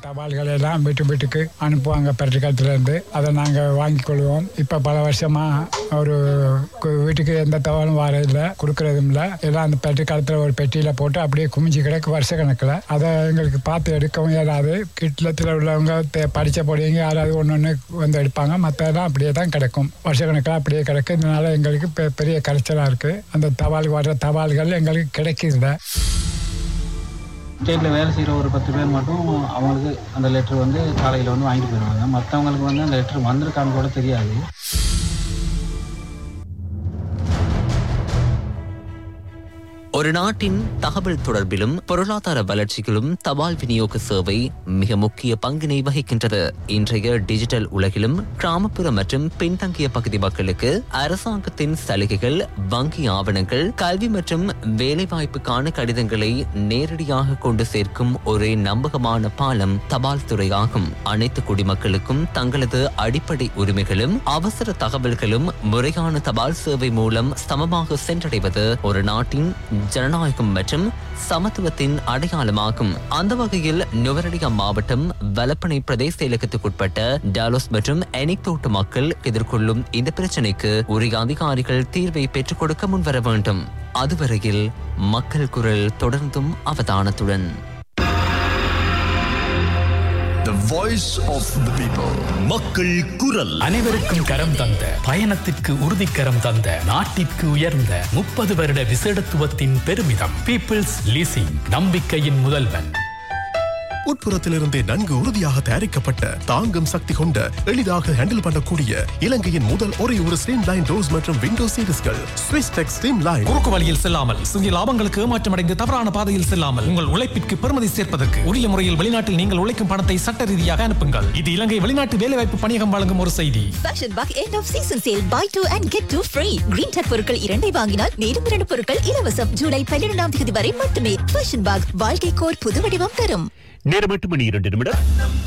தபால்கள் எல்லாம் வீட்டு வீட்டுக்கு அனுப்புவாங்க பெருட்டுக்காலத்துலேருந்து அதை நாங்கள் வாங்கி கொள்வோம் இப்போ பல வருஷமாக ஒரு கு- வீட்டுக்கு எந்த தபாலும் வரதில்லை கொடுக்கறதும் இல்லை எல்லாம் அந்த பெருட்டுக்காலத்தில் ஒரு பெட்டியில் போட்டு அப்படியே குமிஞ்சு கிடக்கு வருஷ கணக்கில் அதை எங்களுக்கு பார்த்து எடுக்கவும் இயலாது கிட்டத்தில் உள்ளவங்க தெ- படிச்ச பொடியங்க யாராவது ஒன்று ஒன்று வந்து எடுப்பாங்க மற்றதெல்லாம் அப்படியே தான் கிடக்கும் வருஷ கணக்கில் அப்படியே கிடக்கு இதனால எங்களுக்கு பெ- பெரிய கரைச்சலாக இருக்குது அந்த தபால் வர்ற தபால்கள் எங்களுக்கு கிடைக்கிறதில்ல ஸ்டேட்டில் வேலை செய்கிற ஒரு பத்து பேர் மட்டும் அவங்களுக்கு அந்த லெட்டர் வந்து காலையில் வந்து வாங்கிட்டு போயிடுவாங்க மற்றவங்களுக்கு வந்து அந்த லெட்டர் வந்திருக்கான்னு கூட தெரியாது ஒரு நாட்டின் தகவல் தொடர்பிலும் பொருளாதார வளர்ச்சியிலும் தபால் விநியோக சேவை மிக முக்கிய பங்கினை வகிக்கின்றது இன்றைய டிஜிட்டல் உலகிலும் கிராமப்புற மற்றும் பின்தங்கிய பகுதி மக்களுக்கு அரசாங்கத்தின் சலுகைகள் வங்கி ஆவணங்கள் கல்வி மற்றும் வேலைவாய்ப்புக்கான கடிதங்களை நேரடியாக கொண்டு சேர்க்கும் ஒரே நம்பகமான பாலம் தபால் துறையாகும் அனைத்து குடிமக்களுக்கும் தங்களது அடிப்படை உரிமைகளும் அவசர தகவல்களும் முறையான தபால் சேவை மூலம் சமமாக சென்றடைவது ஒரு நாட்டின் ஜனநாயகம் மற்றும் சமத்துவத்தின் அடையாளமாகும் அந்த வகையில் நுவரலியா மாவட்டம் வலப்பனை பிரதேச செயலகத்துக்குட்பட்ட டாலோஸ் மற்றும் எனிக்தோட்ட மக்கள் எதிர்கொள்ளும் இந்த பிரச்சினைக்கு உரிய அதிகாரிகள் தீர்வை பெற்றுக் கொடுக்க முன்வர வேண்டும் அதுவரையில் மக்கள் குரல் தொடர்ந்தும் அவதானத்துடன் The voice of the people. மக்கள் குரல் அனைவருக்கும் கரம் தந்த பயணத்திற்கு உறுதிக்கரம் தந்த நாட்டிற்கு உயர்ந்த முப்பது வருட விசேடத்துவத்தின் பெருமிதம் பீப்பிள்ஸ் லீசிங் நம்பிக்கையின் முதல்வன் உட்புறத்திலிருந்தே நன்கு உறுதியாக தயாரிக்கப்பட்ட தாங்கும் சக்தி கொண்ட எளிதாக ஹேண்டில் பண்ணக்கூடிய இலங்கையின் முதல் ஒரே ஒரு ஸ்ட்ரீம் லைன் டோர்ஸ் மற்றும் விண்டோ சீரிஸ்கள் ஸ்விஸ் டெக் ஸ்ட்ரீம் லைன் குறுக்கு வழியில் செல்லாமல் சிறிய லாபங்களுக்கு ஏமாற்றமடைந்து தவறான பாதையில் செல்லாமல் உங்கள் உழைப்பிற்கு பெருமதி சேர்ப்பதற்கு உரிய முறையில் வெளிநாட்டில் நீங்கள் உழைக்கும் பணத்தை சட்ட ரீதியாக அனுப்புங்கள் இது இலங்கை வெளிநாட்டு வேலைவாய்ப்பு பணியகம் வழங்கும் ஒரு செய்தி fashion bug end of season sale buy two and get two free green tech பொருட்கள் இரண்டை வாங்கினால் மேலும் இரண்டு பொருட்கள் இலவசம் ஜூலை பன்னிரெண்டாம் தேதி வரை மட்டுமே ஃபேஷன் பாக் வாழ்க்கை கோர் புது வடிவம் தரும் நேரம் எட்டு மணி இரண்டு நிமிடம்